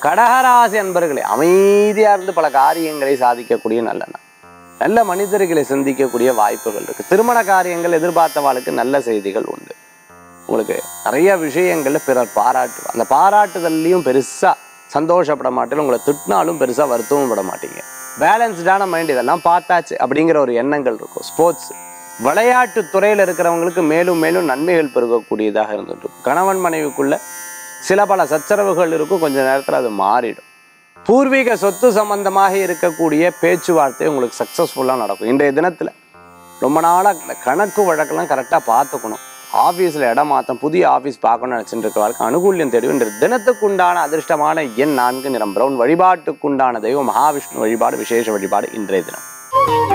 கடகராசி அன்பர்களே அமைதியா இருந்து பல காரியங்களை சாதிக்கக்கூடிய நல்ல நாள் நல்ல மனிதர்களை சந்திக்கக்கூடிய வாய்ப்புகள் இருக்கு திருமண காரியங்கள் எதிர்பார்த்தவாளுக்கு நல்ல செய்திகள் உண்டு உங்களுக்கு நிறைய விஷயங்கள்ல பிறர் பாராட்டு அந்த பாராட்டுதல்லையும் பெருசா சந்தோஷப்பட மாட்டேன் உங்களை திட்டினாலும் பெருசா வருத்தமும் பட மாட்டீங்க பேலன்ஸ்டான மைண்ட் இதெல்லாம் பார்த்தாச்சு அப்படிங்கிற ஒரு எண்ணங்கள் இருக்கும் ஸ்போர்ட்ஸ் விளையாட்டு துறையில் இருக்கிறவங்களுக்கு மேலும் மேலும் நன்மைகள் பெருகக்கூடியதாக இருந்துட்டு இருக்கும். கணவன் மனைவிக்குள்ள சில பல சச்சரவுகள் இருக்கும் கொஞ்ச நேரத்தில் அது மாறிடும் பூர்வீக சொத்து சம்பந்தமாக இருக்கக்கூடிய பேச்சுவார்த்தை உங்களுக்கு சக்ஸஸ்ஃபுல்லாக நடக்கும் இன்றைய தினத்தில் ரொம்ப நாளாக இந்த கணக்கு வழக்கெல்லாம் கரெக்டாக பார்த்துக்கணும் ஆஃபீஸில் இடம் மாற்றம் புதிய ஆஃபீஸ் பார்க்கணும்னு நினச்சிட்டு இருக்கிறவருக்கு அனுகூல்யம் தேடும் இன்று தினத்துக்குண்டான அதிர்ஷ்டமான எண் நான்கு நிறம் பிரவுன் வழிபாட்டுக்குண்டான தெய்வம் மகாவிஷ்ணு வழிபாடு விசேஷ வழிபாடு இன்றைய தினம்